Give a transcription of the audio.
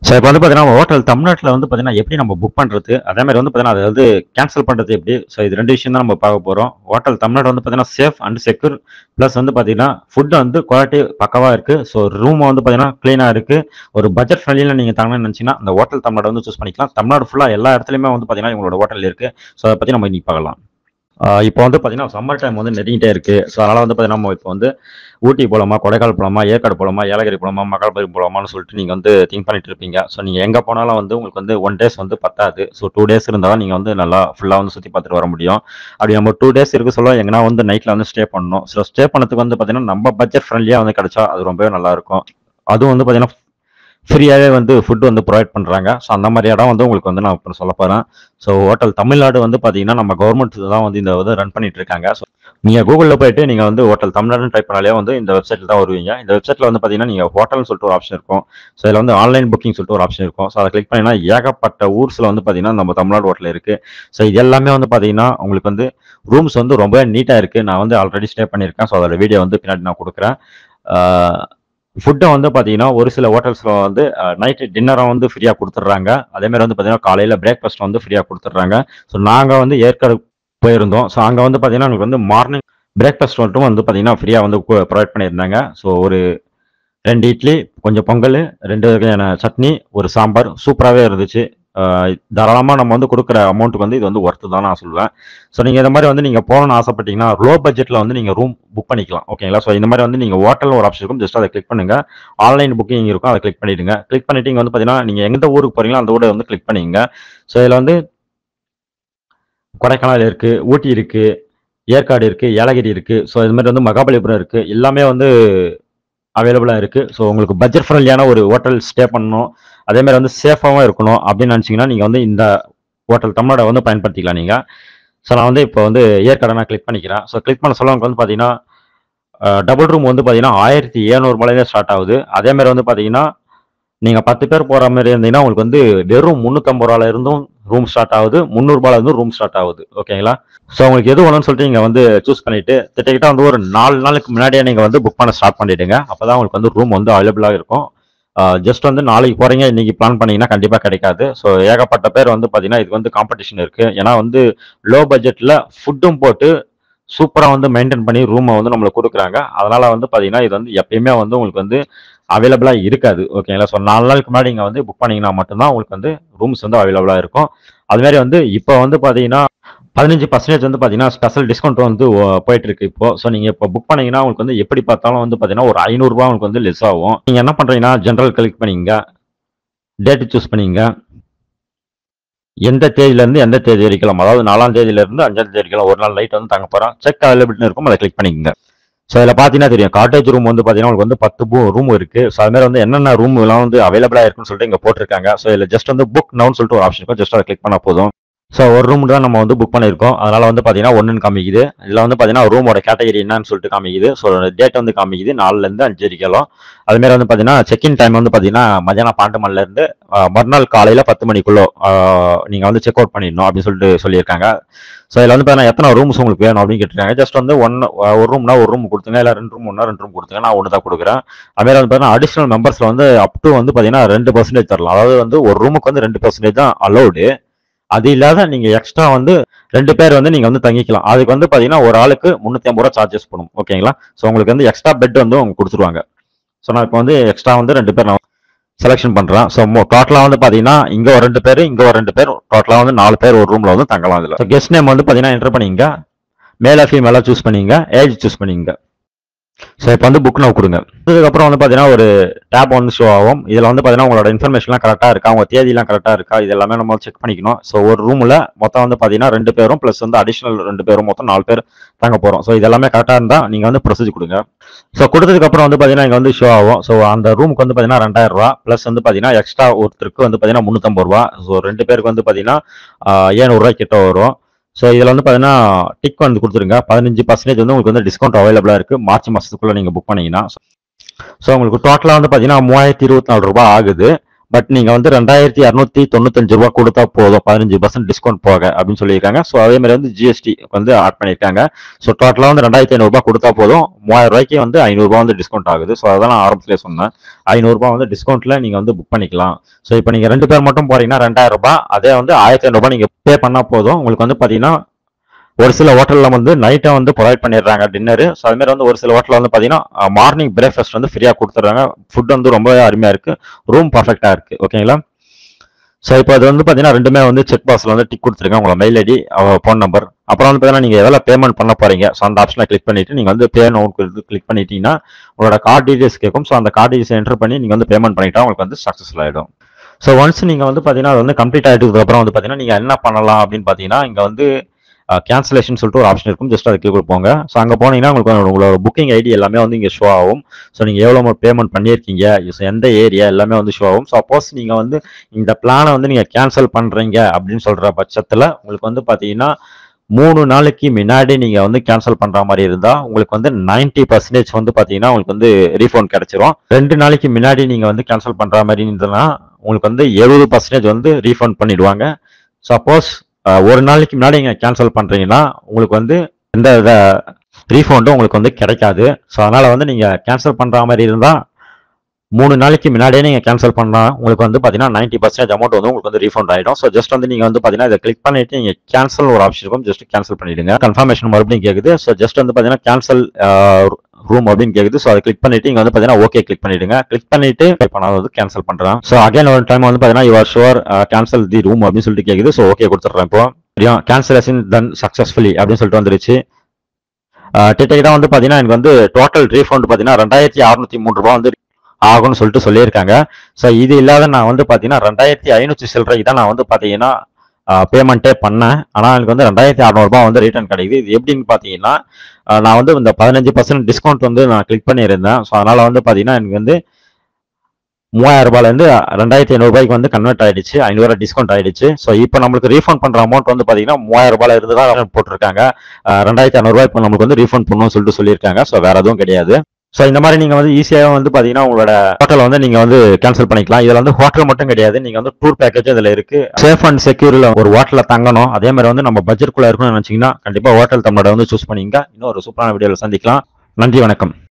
so இப்போ வந்து பார்த்தீங்கன்னா ஹோட்டல் தமிழ்நாட்டில் வந்து பார்த்தீங்கன்னா எப்படி நம்ம புக் பண்ணுறது அதே மாதிரி வந்து பார்த்தீங்கன்னா அதை வந்து கேன்சல் பண்ணுறது எப்படி ஸோ இது ரெண்டு விஷயம் தான் நம்ம பார்க்க போகிறோம் ஹோட்டல் தமிழ்நாடு வந்து பார்த்தீங்கன்னா சேஃப் அண்ட் செக்யூர் ப்ளஸ் வந்து பார்த்தீங்கன்னா ஃபுட் வந்து குவாலிட்டி பக்கவாக இருக்குது ஸோ ரூம் வந்து பார்த்தீங்கன்னா க்ளீனாக இருக்குது ஒரு பட்ஜெட் ஃப்ரெண்ட்லியில் நீங்கள் தங்கணும்னு நினச்சிங்கன்னா அந்த ஹோட்டல் தமிழ்நாடு வந்து சூஸ் பண்ணிக்கலாம் தமிழ்நாடு ஃபுல்லாக எல்லா இடத்துலையுமே வந்து பார்த்தீங்கன்னா இவங்களோட ஹோட்டல் இருக்குது ஸோ அதை பற்றி நம்ம இன்னைக்கு பார்க்கலாம் ஆஹ் இப்போ வந்து பார்த்தீங்கன்னா சம்மர் டைம் வந்து நெருங்கிட்டே இருக்கு ஸோ அதனால வந்து பார்த்தீங்கன்னா நம்ம இப்போ வந்து ஊட்டி போலாமா கொடைக்கால் போலாமா ஏற்காடு போலாமா ஏலகிரி போலாமா மகாபலிபுரம் போலாமான்னு சொல்லிட்டு நீங்கள் வந்து திங்க் பண்ணிட்டு இருப்பீங்க ஸோ நீங்கள் எங்கே போனாலும் வந்து உங்களுக்கு வந்து ஒன் டேஸ் வந்து பத்தாது ஸோ டூ டேஸ் இருந்தால் தான் நீங்கள் வந்து நல்லா ஃபுல்லாக வந்து சுற்றி பார்த்துட்டு வர முடியும் அப்படி நம்ம டூ டேஸ் இருக்கு சொல்ல எங்கன்னா வந்து நைட்டில் வந்து ஸ்டே பண்ணணும் ஸோ ஸ்டே பண்ணதுக்கு வந்து பார்த்தீங்கன்னா நம்ம பட்ஜெட் ஃப்ரெண்ட்லியாக வந்து கிடைச்சா அது ரொம்பவே நல்லா இருக்கும் அதுவும் வந்து பார்த்தீங்கன்னா ஃப்ரீயாகவே வந்து ஃபுட் வந்து ப்ரொவைட் பண்ணுறாங்க ஸோ அந்த மாதிரி இடம் வந்து உங்களுக்கு வந்து நான் இப்போ சொல்ல போகிறேன் ஸோ ஹோட்டல் தமிழ்நாடு வந்து பார்த்தீங்கன்னா நம்ம கவர்மெண்ட் தான் வந்து இந்த வந்து ரன் பண்ணிட்டு இருக்காங்க ஸோ நீங்கள் கூகுளில் போயிட்டு நீங்கள் வந்து ஹோட்டல் தமிழ்நாடுன்னு டைப் பண்ணாலே வந்து இந்த வெப்சைட்டில் தான் வருவீங்க இந்த வெப்சைட்டில் வந்து பார்த்தீங்கன்னா நீங்கள் ஹோட்டல்னு சொல்லிட்டு ஒரு ஆப்ஷன் இருக்கும் ஸோ இதில் வந்து ஆன்லைன் புக்கிங் சொல்லிட்டு ஒரு ஆப்ஷன் இருக்கும் ஸோ அதை கிளிக் பண்ணினா ஏகப்பட்ட ஊர்ஸில் வந்து பார்த்தீங்கன்னா நம்ம தமிழ்நாடு ஹோட்டல் இருக்குது ஸோ இது எல்லாமே வந்து பார்த்தீங்கன்னா உங்களுக்கு வந்து ரூம்ஸ் வந்து ரொம்பவே நீட்டாக இருக்குது நான் வந்து ஆல்ரெடி ஸ்டே பண்ணியிருக்கேன் ஸோ அதோட வீடியோ வந்து பின்னாடி நான் கொடுக்குறேன் ஃபுட்டை வந்து பார்த்தீங்கன்னா ஒரு சில ஹோட்டல்ஸில் வந்து நைட்டு டின்னரை வந்து ஃப்ரீயாக கொடுத்துட்றாங்க அதேமாதிரி வந்து பார்த்தீங்கன்னா காலையில் பிரேக்ஃபாஸ்ட் வந்து ஃப்ரீயாக கொடுத்துட்றாங்க ஸோ நாங்கள் வந்து ஏற்காடு போயிருந்தோம் ஸோ அங்கே வந்து பார்த்தீங்கன்னா எனக்கு வந்து மார்னிங் பிரேக்ஃபாஸ்ட் மட்டும் வந்து பார்த்தீங்கன்னா ஃப்ரீயாக வந்து ப்ரொவைட் பண்ணியிருந்தாங்க ஸோ ஒரு ரெண்டு இட்லி கொஞ்சம் பொங்கல் ரெண்டு வகையான சட்னி ஒரு சாம்பார் சூப்பராகவே இருந்துச்சு தாராளமாக நம்ம வந்து கொடுக்குற அமௌண்ட்டுக்கு வந்து இது வந்து ஒர்த்து தான் நான் சொல்லுவேன் ஸோ நீங்கள் இந்த மாதிரி வந்து நீங்கள் போகணும்னு ஆசைப்பட்டீங்கன்னா லோ பட்ஜெட்டில் வந்து நீங்கள் ரூம் புக் பண்ணிக்கலாம் ஓகேங்களா ஸோ இந்த மாதிரி வந்து நீங்கள் ஹோட்டல் ஒரு ஆப்ஷன் இருக்கும் ஜஸ்ட் அதை கிளிக் பண்ணுங்க ஆன்லைன் புக்கிங் இருக்கும் அதை கிளிக் பண்ணிடுங்க கிளிக் பண்ணிட்டு இங்கே வந்து பார்த்தீங்கன்னா நீங்கள் எந்த ஊருக்கு போகிறீங்களோ அந்த ஊரை வந்து கிளிக் பண்ணிங்க ஸோ இதில் வந்து கொடைக்கானல் இருக்கு ஊட்டி இருக்கு ஏற்காடு இருக்கு ஏலகிரி இருக்கு ஸோ இது மாதிரி வந்து மகாபலிபுரம் இருக்கு எல்லாமே வந்து அவைலபிளாக இருக்கு ஸோ உங்களுக்கு பட்ஜெட் ஃப்ரெண்ட்லியான ஒரு ஹோட்டல் ஸ்டே பண்ணணும் அதே மாதிரி வந்து சேஃபாகவும் இருக்கணும் அப்படின்னு நினச்சிங்கன்னா நீங்கள் வந்து இந்த ஹோட்டல் தமிழ்நாடை வந்து பயன்படுத்திக்கலாம் நீங்கள் ஸோ நான் வந்து இப்போ வந்து ஏற்காடை நான் கிளிக் பண்ணிக்கிறேன் ஸோ கிளிக் பண்ண சொல்ல உங்களுக்கு வந்து பார்த்தீங்கன்னா டபுள் ரூம் வந்து பார்த்தீங்கன்னா ஆயிரத்தி ஏழ்நூறுபாலேருந்தே ஸ்டார்ட் ஆகுது அதே மாதிரி வந்து பார்த்தீங்கன்னா நீங்கள் பத்து பேர் போகிற மாதிரி இருந்தீங்கன்னா உங்களுக்கு வந்து வெறும் முந்நூற்றம்பது ரூபால இருந்தும் ரூம் ஸ்டார்ட் ஆகுது முந்நூறுபால இருந்தும் ரூம் ஸ்டார்ட் ஆகுது ஓகேங்களா ஸோ உங்களுக்கு எது வேணும்னு சொல்லிட்டு நீங்கள் வந்து சூஸ் பண்ணிட்டு திட்டக்கிட்ட வந்து ஒரு நாலு நாளுக்கு முன்னாடியே நீங்கள் வந்து புக் பண்ண ஸ்டார்ட் பண்ணிடுங்க அப்போ தான் உங்களுக்கு வந்து ரூம் வந்து அவைலபிளாக இருக்கும் ஜஸ்ட் வந்து நாளைக்கு போகிறீங்க இன்னைக்கு பிளான் பண்ணீங்கன்னா கண்டிப்பாக கிடைக்காது ஸோ ஏகப்பட்ட பேர் வந்து பார்த்தீங்கன்னா இது வந்து காம்படிஷன் இருக்குது ஏன்னா வந்து லோ பட்ஜெட்டில் ஃபுட்டும் போட்டு சூப்பராக வந்து மெயின்டைன் பண்ணி ரூமை வந்து நம்மளுக்கு கொடுக்குறாங்க அதனால வந்து பார்த்தீங்கன்னா இது வந்து எப்பயுமே வந்து உங்களுக்கு வந்து அவைலபிளாக இருக்காது ஓகேங்களா ஸோ நாலு நாளுக்கு முன்னாடி நீங்கள் வந்து புக் பண்ணீங்கன்னா மட்டும்தான் உங்களுக்கு வந்து ரூம்ஸ் வந்து அவைலபிளாக இருக்கும் அதுமாரி வந்து இப்போ வந்து பார்த்தீங்கன்னா பதினஞ்சு பர்சன்டேஜ் வந்து பார்த்தீங்கன்னா ஸ்பெஷல் டிஸ்கவுண்ட் வந்து ஓ- போயிட்டு இருக்கு இப்போ ஸோ நீங்கள் இப்போ புக் பண்ணீங்கன்னா உங்களுக்கு வந்து எப்படி பார்த்தாலும் வந்து பார்த்தீங்கன்னா ஒரு ஐநூறுரூவா உங்களுக்கு வந்து லெஸ் ஆகும் நீங்கள் என்ன பண்ணுறீங்கன்னா ஜென்ரல் கிளிக் பண்ணிங்க டேட்டு சூஸ் பண்ணிங்க எந்த தேதியிலேருந்து எந்த தேதி வரைக்கும் அதாவது நாலாம் தேதியிலேருந்து அஞ்சாம் தேதி வரைக்கும் ஒரு நாள் நைட் வந்து தங்க போகிறோம் செக் அவைலபிலிட்டி இருக்கும் அதை கிளிக் பண்ணிக்கங்க ஸோ இதில் பார்த்தீங்கன்னா தெரியும் காட்டேஜ் ரூம் வந்து பார்த்தீங்கன்னா உங்களுக்கு வந்து பத்து ரூம் இருக்கு ஸோ அது மாதிரி வந்து என்னென்ன ரூம் எல்லாம் வந்து அவைலபிளாக இருக்குன்னு சொல்லிட்டு இங்கே போட்டிருக்காங்க ஸோ இதில் ஜஸ்ட் வந்து புக் நவுன்னு சொல்லிட்டு ஒரு ஆப்ஷன் இருக்கும் ஜஸ்ட் அதை கிளிக் பண்ணால் போதும் ஸோ ஒரு ரூம் தான் நம்ம வந்து புக் பண்ணியிருக்கோம் அதனால வந்து பார்த்தீங்கன்னா ஒன்றுன்னு காமிக்குது இதில் வந்து பார்த்தீங்கன்னா ரூமோட கேட்டகரி என்னன்னு சொல்லிட்டு காமிக்குது ஸோ டேட் வந்து காமிக்குது நாலுலேருந்து அஞ்சு வரைக்கும் அதுமாரி வந்து பார்த்தீங்கன்னா செக்இன் டைம் வந்து பார்த்தீங்கன்னா மதியானம் பன்னெண்டு மணிலேருந்து மறுநாள் காலையில் பத்து மணிக்குள்ளோ நீங்கள் வந்து செக் அவுட் பண்ணிடணும் அப்படின்னு சொல்லிட்டு சொல்லியிருக்காங்க ஸோ இதில் வந்து பார்த்தீங்கன்னா எத்தனை ரூம்ஸ் உங்களுக்கு வேணும் அப்படின்னு கேட்டிருக்காங்க ஜஸ்ட் வந்து ஒன் ஒரு ரூம்னா ஒரு ரூம் கொடுத்துங்க இல்லை ரெண்டு ரூம் ஒன்றா ரெண்டு ரூம் கொடுத்துங்க நான் ஒன்று தான் கொடுக்குறேன் அதுமாரி வந்து பார்த்தீங்கன்னா அடிஷனல் மெம்பர்ஸில் வந்து அப் டு வந்து பார்த்தீங்கன்னா ரெண்டு பர்சன்டேஜ் தரலாம் அதாவது வந்து ஒரு ரூமுக்கு வந்து ரெண்டு பர்சன்டேஜ் தான் அலௌடு அது இல்லாத நீங்கள் எக்ஸ்ட்ரா வந்து ரெண்டு பேர் வந்து நீங்கள் வந்து தங்கிக்கலாம் அதுக்கு வந்து பார்த்தீங்கன்னா ஒரு ஆளுக்கு முந்நூற்றி ஐம்பது ரூபா சார்ஜஸ் பண்ணும் ஓகேங்களா ஸோ உங்களுக்கு வந்து எக்ஸ்ட்ரா பெட் வந்து அவங்க கொடுத்துருவாங்க ஸோ நான் இப்போ வந்து எக்ஸ்ட்ரா வந்து ரெண்டு பேர் நான் செலெக்ஷன் பண்ணுறேன் ஸோ டோட்டலாக வந்து பார்த்தீங்கன்னா இங்கே ஒரு ரெண்டு பேர் இங்கே ஒரு ரெண்டு பேர் டோட்டலாக வந்து நாலு பேர் ஒரு ரூமில் வந்து தங்கலாம் இதில் ஸோ கெஸ்ட் நேம் வந்து பார்த்தீங்கன்னா என்டர் பண்ணிங்க மேலே ஃபீமேலாக சூஸ் பண்ணிங்க ஏஜ் சூஸ் பண்ணிங்க ஸோ இப்போ வந்து புக் நவ் கொடுங்க இதுக்கப்புறம் வந்து பார்த்தீங்கன்னா ஒரு டேப் வந்து ஷோ ஆகும் இதில் வந்து பார்த்தீங்கன்னா உங்களோட இன்ஃபர்மேஷன்லாம் கரெக்டாக இருக்கா உங்க தேதியெல்லாம் கரெக்டாக இருக்கா இது எல்லாமே நம்ம செக் பண்ணிக்கணும் ஸோ ஒரு ரூமில் மொத்தம் வந்து பார்த்தீங்கன்னா ரெண்டு பேரும் ப்ளஸ் வந்து அடிஷனல் ரெண்டு பேரும் மொத்தம் நாலு பேர் தங்க போகிறோம் ஸோ இது எல்லாமே கரெக்டாக இருந்தால் நீங்கள் வந்து ப்ரொசீஜ் கொடுங்க ஸோ கொடுத்ததுக்கப்புறம் வந்து பார்த்தீங்கன்னா இங்கே வந்து ஷோ ஆகும் ஸோ அந்த ரூமுக்கு வந்து பார்த்தீங்கன்னா ரெண்டாயிரம் ரூபா ப்ளஸ் வந்து பார்த்தீங்கன்னா எக்ஸ்ட்ரா ஒருத்தருக்கு வந்து பார்த்தீங்கன்னா முந்நூற்றம்பது ரூபா ஸோ ரெண்டு பேருக்கு வந்து பார்த்தீங்கன்னா ஏழ்நூறுரூவா கிட்ட வரும் ஸோ இதில் வந்து பார்த்தீங்கன்னா டிக் வந்து கொடுத்துருங்க பதினஞ்சு பர்சன்டேஜ் வந்து உங்களுக்கு வந்து டிஸ்கவுண்ட் அவைலபிளாக இருக்குது மார்ச் மாதத்துக்குள்ளே நீங்கள் புக் பண்ணீங்கன்னா ஸோ உங்களுக்கு டோட்டலாக வந்து பார்த்தீங்கன்னா மூவாயிரத்தி இருபத்தி நாலு ரூபாய் ஆகுது பட் நீங்க வந்து ரெண்டாயிரத்தி இரநூத்தி தொண்ணூத்தஞ்சு ரூபா கொடுத்தா போதும் பதினஞ்சு பர்சன்ட் டிஸ்கவுண்ட் போக அப்படின்னு சொல்லியிருக்காங்க ஸோ அதே மாதிரி வந்து ஜிஎஸ்டி வந்து ஆட் பண்ணியிருக்காங்க ஸோ டோட்டலாக வந்து ரெண்டாயிரத்தி ஐநூறுபா கொடுத்தா போதும் மூவாயிரம் ரூபாய்க்கு வந்து ஐநூறுரூபா வந்து டிஸ்கவுண்ட் ஆகுது ஸோ அதான் நான் ஆரம்பத்திலே சொன்னேன் ஐநூறுரூபா வந்து டிஸ்கவுண்ட்ல நீங்க வந்து புக் பண்ணிக்கலாம் ஸோ இப்போ நீங்க ரெண்டு பேர் மட்டும் போறீங்கன்னா ரெண்டாயிரம் ரூபாய் அதே வந்து ஆயிரத்தி ஐநூறுபா நீங்க பே பண்ணா போதும் உங்களுக்கு வந்து பாத்தீங்கன்னா ஒரு சில ஹோட்டல்ல வந்து நைட்டை வந்து ப்ரொவைட் பண்ணிடுறாங்க டின்னரு ஸோ அது மாதிரி வந்து ஒரு சில ஹோட்டல்ல வந்து பாத்தீங்கன்னா மார்னிங் பிரேக்ஃபாஸ்ட் வந்து ஃப்ரீயா கொடுத்துட்றாங்க ஃபுட் வந்து ரொம்ப அருமையா இருக்கு ரூம் பர்ஃபெக்டா இருக்கு ஓகேங்களா ஸோ இப்போ அது வந்து பார்த்தீங்கன்னா ரெண்டுமே வந்து செக் பாக்ஸில் வந்து டிக் கொடுத்துருங்க உங்களோட மெயில் ஐடி ஃபோன் நம்பர் அப்புறம் வந்து பார்த்தீங்கன்னா நீங்கள் எவ்வளோ பேமெண்ட் பண்ண போறீங்க ஸோ அந்த ஆப்ஷனை கிளிக் பண்ணிட்டு நீங்கள் வந்து பே நோட் கிளிக் பண்ணிட்டீங்கன்னா உங்களோட கார்டு டீடைல்ஸ் கேட்கும் ஸோ அந்த கார்டு டீடைல்ஸ் என்டர் பண்ணி நீங்கள் வந்து பேமெண்ட் பண்ணிட்டா உங்களுக்கு வந்து சக்ஸஸ்ஃபுல் ஆகிடும் ஸோ ஒன்ஸ் நீங்கள் வந்து பார்த்தீங்கன்னா அது வந்து கம்ப்ளீட் ஆகிட்டதுக்கு அப்புறம் வந்து பார்த்தீங்கன்னா நீங்கள் என்ன பண்ணலாம் அப்படின்னு பார்த்தீங்கன்னா இங்கே வந்து கேன்சலேஷன் சொல்லிட்டு ஒரு ஆப்ஷன் இருக்கும் ஜஸ்ட் அதுக்கு கிளிக் போங்க ஸோ அங்கே போனீங்கன்னா உங்களுக்கு வந்து உங்களோட புக்கிங் ஐடி எல்லாமே வந்து இங்கே ஷோ ஆகும் ஸோ நீங்கள் எவ்வளோ பேமெண்ட் பண்ணியிருக்கீங்க so எந்த ஏரியா எல்லாமே வந்து ஷோ ஆகும் சப்போஸ் நீங்கள் வந்து இந்த பிளானை வந்து நீங்கள் கேன்சல் பண்ணுறீங்க அப்படின்னு சொல்கிற பட்சத்தில் உங்களுக்கு வந்து பார்த்தீங்கன்னா மூணு நாளைக்கு முன்னாடி நீங்கள் வந்து கேன்சல் பண்ணுற மாதிரி இருந்தால் உங்களுக்கு வந்து 90% பர்சன்டேஜ் வந்து பார்த்தீங்கன்னா உங்களுக்கு வந்து ரீஃபண்ட் கிடைச்சிரும் ரெண்டு நாளைக்கு முன்னாடி நீங்கள் வந்து கேன்சல் பண்ணுற மாதிரி இருந்ததுன்னா உங்களுக்கு வந்து எழுபது பர்சன்டேஜ் வந்து ரீஃபண்ட் பண்ணிடுவாங்க சப்போஸ் ஒரு நாளைக்கு முன்னாடி நீங்கள் கேன்சல் பண்ணுறீங்கன்னா உங்களுக்கு வந்து எந்த வித ரீஃபண்டும் உங்களுக்கு வந்து கிடைக்காது ஸோ அதனால் வந்து நீங்கள் கேன்சல் பண்ணுற மாதிரி இருந்தால் மூணு நாளைக்கு முன்னாடியே நீங்கள் கேன்சல் பண்ணால் உங்களுக்கு வந்து பார்த்தீங்கன்னா நைன்ட்டி பர்சன்டேஜ் அமௌண்ட் வந்து உங்களுக்கு வந்து ரீஃபண்ட் ஆகிடும் ஸோ ஜஸ்ட் வந்து நீங்கள் வந்து பார்த்தீங்கன்னா இதை கிளிக் பண்ணிட்டு நீங்கள் கேன்சல் ஒரு ஆப்ஷன் இருக்கும் ஜஸ்ட் கேன்சல் பண்ணிடுங்க கன்ஃபர்மேஷன் மறுபடியும் கேட்குது ஸோ ஜஸ்ட் வந்து பார்த்தீங்கன்னா கேன்சல் ரூம் அப்படின்னு கேக்குது ஸோ அதை கிளிக் பண்ணிட்டு இங்க வந்து பார்த்தீங்கன்னா ஓகே கிளிக் பண்ணிடுங்க கிளிக் பண்ணிட்டு இப்போ நான் வந்து கேன்சல் பண்றேன் ஸோ அகைன் ஒரு டைம் வந்து பார்த்தீங்கன்னா your sure cancel the room அப்படின்னு சொல்லிட்டு கேக்குது ஸோ ஓகே கொடுத்துட்றேன் இப்போ தெரியும் கேன்சலேஷன் டன் சக்ஸஸ்ஃபுல்லி அப்படின்னு சொல்லிட்டு வந்துருச்சு டிக்கெட்டாக வந்து பார்த்தீங்கன்னா எனக்கு வந்து டோட்டல் ரீஃபண்ட் பார்த்தீங்கன்னா ரெண்டாயிரத்தி அறுநூத்தி மூணு ரூபா வந்து ஆகும்னு சொல்லிட்டு சொல்லியிருக்காங்க ஸோ இது இல்லாத நான் வந்து பார்த்தீங்கன்னா ரெண்டாயிரத்தி ஐநூற்றி சில்லறைக்கு தான் நான் வந்து பார்த்தீங்கன்னா பேமெண்ட்டே பண்ணேன் ஆனால் எனக்கு வந்து ரெண்டாயிரத்தி அறநூறுபா வந்து ரிட்டர்ன் கிடைக்குது இது எப்படின்னு பார்த்தீங்கன்னா அஹ் நான் வந்து இந்த பதினஞ்சு பர்சன்ட் டிஸ்கவுண்ட் வந்து நான் கிளிக் பண்ணியிருந்தேன் ஸோ அதனால் வந்து பார்த்தீங்கன்னா எனக்கு வந்து மூவாயிரம் ரூபாயிலேருந்து ரெண்டாயிரத்தி ஐநூறுபாய்க்கு வந்து கன்வெர்ட் ஆயிடுச்சு ஐநூறுரூவா டிஸ்கவுண்ட் ஆயிடுச்சு ஸோ இப்போ நம்மளுக்கு ரீஃபண்ட் பண்ணுற அமௌண்ட் வந்து பார்த்தீங்கன்னா மூவாயிரம் ரூபாயில இருந்து தான் போட்டிருக்காங்க அஹ் ரெண்டாயிரத்தி ஐநூறுரூவா இப்போ நம்மளுக்கு வந்து ரீஃபண்ட் பண்ணணும்னு சொல்லிட்டு சொல்லியிருக்காங்க ஸோ வேற எதுவும் கிடையாது ஸோ இந்த மாதிரி நீங்கள் வந்து ஈஸியாக வந்து பார்த்தீங்கன்னா உங்களோட ஹோட்டல் வந்து நீங்கள் வந்து கேன்சல் பண்ணிக்கலாம் இதில் வந்து ஹோட்டல் மட்டும் கிடையாது நீங்கள் வந்து டூர் பேக்கேஜ் இதில் இருக்கு சேஃப் அண்ட் செக்யூரில் ஒரு ஹோட்டலில் தங்கணும் அதே மாதிரி வந்து நம்ம பட்ஜெட்குள்ளே இருக்கணும்னு நினச்சிங்கன்னா கண்டிப்பாக ஹோட்டல் தமிழோட வந்து சூஸ் பண்ணிங்க இன்னும் ஒரு சூப்பரான வீடியோவில் சந்திக்கலாம் நன்றி வணக்கம்